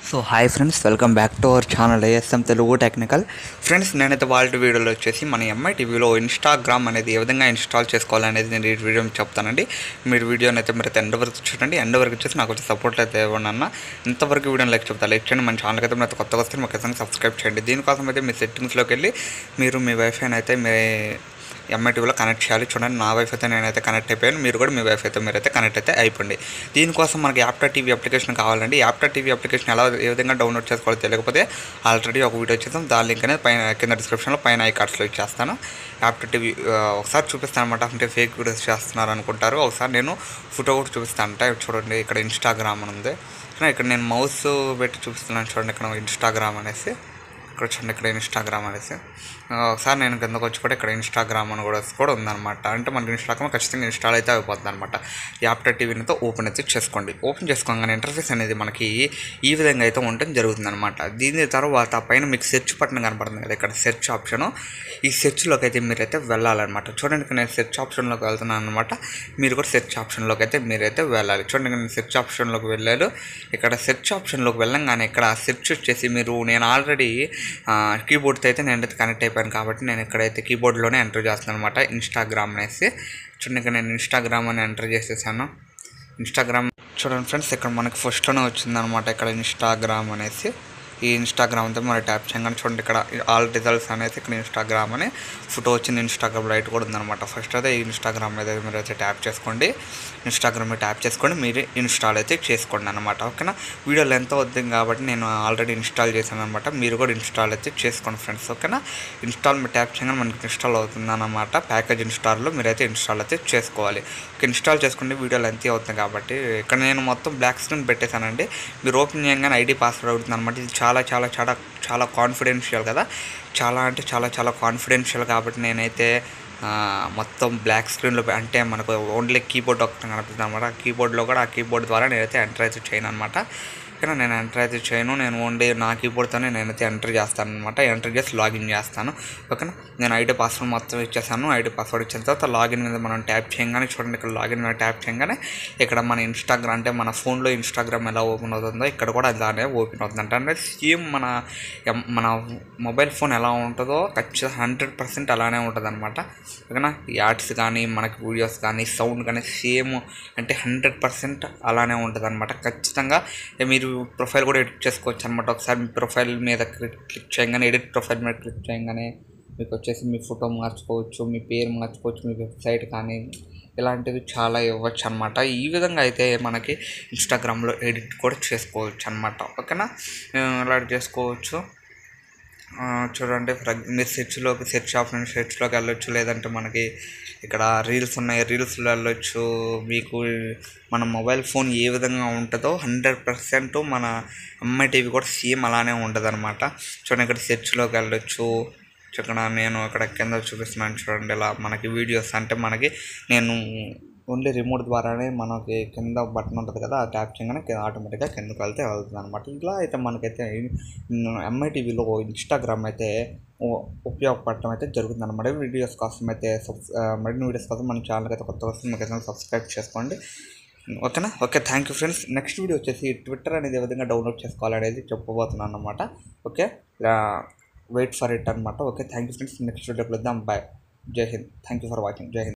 so hi friends welcome back to our channel ASM Telugu technical friends నేనైతే వాళ్ళ వీడియోలో వచ్చేసి మన ఎంఐ టీవీలో ఇన్స్టాగ్రామ్ అనేది ఏ విధంగా ఇన్స్టాల్ చేసుకోవాలనేది నేను ఈ వీడియో చెప్తానండి మీరు వీడియోని అయితే మీరు ఎండ్ వరకు చూడండి ఎండ్ వరకు వచ్చేసి నాకు వచ్చి సపోర్ట్ అయితే ఇవ్వండి అన్న ఇంతవరకు వీడియోని లైక్ చెప్తా లైక్ చేయండి మన ఛానల్కి అయితే మీరు కొత్తగా వస్తే మాకు ఖచ్చితంగా సబ్స్క్రైబ్ చేయండి దీనికోసం అయితే మీ సెట్టింగ్స్లోకి వెళ్ళి మీరు మీ వైఫైని అయితే మీ ఎంఐ టీవీలో కనెక్ట్ చేయాలి చూడండి నా వైఫైతో నేనైతే కనెక్ట్ అయిపోయాను మీరు కూడా మీ వైఫైతో మీరైతే కనెక్ట్ అయితే అయిపోండి దీనికోసం మనకి యాప్టా టీవీ అప్లికేషన్ కావాలండి యాప్టా టీవీ అప్లికేషన్ ఎలా ఏ విధంగా డౌన్లోడ్ చేసుకోవాలో తెలియకపోతే ఆల్రెడీ ఒక వీడియో వచ్చేసాం దాని లింక్ అనేది పైన కింద డిస్క్రిప్షన్లో పైన ఐ కార్డ్స్లో ఇచ్చేస్తాను యాప్టా టీవీ ఆ, ఒకసారి చూపిస్తాను అనమాట అంటే ఫేక్ వీడియోస్ చేస్తున్నారు అనుకుంటారు ఒకసారి నేను ఫోటో కూడా చూపిస్తాను అంటే చూడండి ఇక్కడ ఇన్స్టాగ్రామ్ అని ఉంది కానీ ఇక్కడ నేను మౌస్ పెట్టి చూపిస్తున్నాను చూడండి ఇక్కడ ఇన్స్టాగ్రామ్ అనేసి ఇక్కడ చూడండి ఇక్కడ ఇన్స్టాగ్రామ్ అనేసి ఆ, ఒకసారి నేను కిందకు వచ్చి కూడా ఇక్కడ ఇన్స్టాగ్రామ్ అని కూడా కూడా ఉందన్నమాట అంటే మనకి ఇన్స్టాగ్రామ్ ఖచ్చితంగా ఇన్స్టాల్ అయితే అయిపోతుంది అనమాట యాప్టా టీవీనితో ఓపెన్ అయితే చేసుకోండి ఓపెన్ చేసుకోగానే ఇంటర్ఫేస్ అనేది మనకి ఈ విధంగా అయితే ఉండటం జరుగుతుంది అనమాట దీని తర్వాత పైన మీకు సెర్చ్ బటన్ కనపడుతుంది కదా ఇక్కడ సెర్చ్ ఆప్షను ఈ సెర్చ్లోకి అయితే మీరైతే వెళ్ళాలన్నమాట చూడండి ఇక్కడ నేను సెర్చ్ ఆప్షన్లోకి వెళ్తున్నాను అనమాట మీరు కూడా సెర్చ్ ఆప్షన్లోకి అయితే మీరైతే వెళ్ళాలి చూడండి ఇక్కడ నేను సెర్చ్ ఆప్షన్లోకి వెళ్ళాను ఇక్కడ సెర్చ్ ఆప్షన్లోకి వెళ్ళంగానే ఇక్కడ సెర్చ్ వచ్చేసి మీరు నేను ఆల్రెడీ కీబోర్డ్తో అయితే నేను అయితే కనెక్ట్ అయిపోయాను కాబట్టి నేను ఇక్కడైతే కీబోర్డ్లోనే ఎంటర్ చేస్తాను అనమాట ఇన్స్టాగ్రామ్ అనేసి చూడండి ఇక్కడ నేను ఇన్స్టాగ్రామ్ అని ఎంటర్ చేసేసాను ఇన్స్టాగ్రామ్ చూడండి ఫ్రెండ్స్ ఇక్కడ మనకి ఫస్ట్లోనే వచ్చిందనమాట ఇక్కడ ఇన్స్టాగ్రామ్ అనేసి ఈ ఇన్స్టాగ్రామ్ అంతా మరి ట్యాప్ చేయగానే చూడండి ఇక్కడ ఆల్ రిజల్ట్స్ అనేసి ఇక్కడ ఇన్స్టాగ్రామ్ అని ఫోటో వచ్చింది ఇన్స్టాగ్రామ్ లైట్ కూడా ఉందన్నమాట ఫస్ట్ అయితే ఈ ఇన్స్టాగ్రామ్ మీద మీరు అయితే ట్యాప్ చేసుకోండి ఇన్స్టాగ్రామ్ మీద ట్యాప్ చేసుకొని మీరు ఇన్స్టాల్ అయితే చేసుకోండి అనమాట ఓకేనా వీడియో లెంత్ అవుతుంది కాబట్టి నేను ఆల్రెడీ ఇన్స్టాల్ చేశాను అనమాట మీరు కూడా ఇన్స్టాల్ అయితే చేసుకోండి ఫ్రెండ్స్ ఓకేనా ఇన్స్టాల్ మీద ట్యాప్ చేయగానే మనకి ఇన్స్టాల్ అవుతుంది అనమాట ప్యాకేజ్ ఇన్స్టాల్లో మీరైతే ఇన్స్టాల్ అయితే చేసుకోవాలి ఓకే ఇన్స్టాల్ చేసుకుంటే వీడియో లెంత్ అవుతుంది కాబట్టి ఇక్కడ నేను మొత్తం బ్లాక్ స్క్రీన్ పెట్టేశానండి మీరు ఓపెన్ చేయగానే ఐడి పాస్వర్డ్ అవుతుంది అనమాట ఇది చాలా చాలా చాలా చాలా కాన్ఫిడెన్షియల్ కదా చాలా అంటే చాలా చాలా కాన్ఫిడెన్షియల్ కాబట్టి నేనైతే ఆ, మొత్తం బ్లాక్ స్క్రీన్లో అంటే మనకు ఓన్లీ కీబోర్డ్ ఒకటి కనిపిస్తుంది అనమాట ఆ కీబోర్డ్లో కూడా ఆ కీబోర్డ్ ద్వారా నేనైతే ఎంటర్ అయితే చేయను అనమాట ఓకేనా నేను ఎంటర్ అయితే చేయను నేను ఓన్లీ నా కీబోర్డ్తోనే నేనైతే ఎంటర్ చేస్తాను అనమాట ఎంటర్ చేసి లాగిన్ చేస్తాను ఓకేనా నేను ఐడి పాస్వర్డ్ మొత్తం ఇచ్చేసాను ఐడి పాస్వర్డ్ ఇచ్చిన తర్వాత లాగిన్ మీద మనం ట్యాప్ చేయగానే చూడండి ఇక్కడ లాగిన్ మీద ట్యాప్ చేయగానే ఇక్కడ మన ఇన్స్టాగ్రామ్ అంటే మన ఫోన్లో ఇన్స్టాగ్రామ్ ఎలా ఓపెన్ అవుతుందో ఇక్కడ కూడా అలానే ఓపెన్ అవుతుంది అంటే సేమ్ మన ఎం- మన మొబైల్ ఫోన్ ఎలా ఉంటుందో ఖచ్చితంగా హండ్రెడ్ పర్సెంట్ అలానే ఉంటుంది అనమాట ఓకేనా యాడ్స్ కానీ మనకి వీడియోస్ కానీ సౌండ్ కానీ సేమ్ అంటే హండ్రెడ్ పర్సెంట్ అలానే ఉంటుంది అనమాట ఖచ్చితంగా ఏ మీరు ప్రొఫైల్ కూడా ఎడిట్ చేసుకోవచ్చు అనమాట ఒకసారి మీ ప్రొఫైల్ మీద క్లిక్ క్లిక్ చేయగానే ఎడిట్ ప్రొఫైల్ మీద క్లిక్ చేయగానే మీకు వచ్చేసి మీ ఫోటో మార్చుకోవచ్చు మీ పేరు మార్చుకోవచ్చు మీ వెబ్సైట్ కానీ ఇలాంటివి చాలా ఇవ్వచ్చు అనమాట ఈ విధంగా అయితే మనకి ఇన్స్టాగ్రామ్లో ఎడిట్ కూడా చేసుకోవచ్చు అనమాట ఓకేనా ఆ, ఇలా చేసుకోవచ్చు ఆ, చూడండి ఫర్ ఎగ్- మీరు సెర్చ్లోకి సెర్చ్ ఆప్షన్ సెర్చ్లోకి వెళ్ళొచ్చు లేదంటే మనకి ఇక్కడ రీల్స్ ఉన్నాయి రీల్స్లో వెళ్ళొచ్చు మీకు మన మొబైల్ ఫోన్ ఏ విధంగా ఉంటుందో హండ్రెడ్ పర్సెంట్ మన అమ్మాయి టీవీ కూడా సేమ్ అలానే ఉంటుంది అనమాట చూడండి ఇక్కడ సెర్చ్లోకి వెళ్ళొచ్చు ఇక్కడ నేను ఇక్కడ కింద చూపిస్తున్నాను చూడండి ఇలా మనకి వీడియోస్ అంటే మనకి నేను ఓన్లీ రిమోట్ ద్వారానే మనకి కింద బటన్ ఉంటుంది కదా ఆ ట్యాప్ చేయగానే కింద ఆటోమేటిక్గా కిందకి వెళ్తే వెళ్తుంది అనమాట ఇలా అయితే మనకైతే ఎంఐ టీవీలో ఇన్స్టాగ్రామ్ అయితే ఉ- ఉపయోగపడటం అయితే జరుగుతుంది అనమాట వీడియోస్ కోసం అయితే సబ్స్ ఆ, మరిన్ని వీడియోస్ కోసం మన ఛానల్కి అయితే కొత్త వస్తుంది మీకు అయితే సబ్స్క్రైబ్ చేసుకోండి ఓకేనా okay thank you friends next video వచ్చేసి ట్విట్టర్ అనేది ఏ విధంగా డౌన్లోడ్ చేసుకోవాలనేది చెప్పబోతున్నాను అనమాట ఓకే వెయిట్ ఫర్ ఇట్ అనమాట okay thank you friends next video కలుద్దాం బాయ్ జై హింద్ థ్యాంక్ యూ ఫర్ వాచింగ్ జై హింద్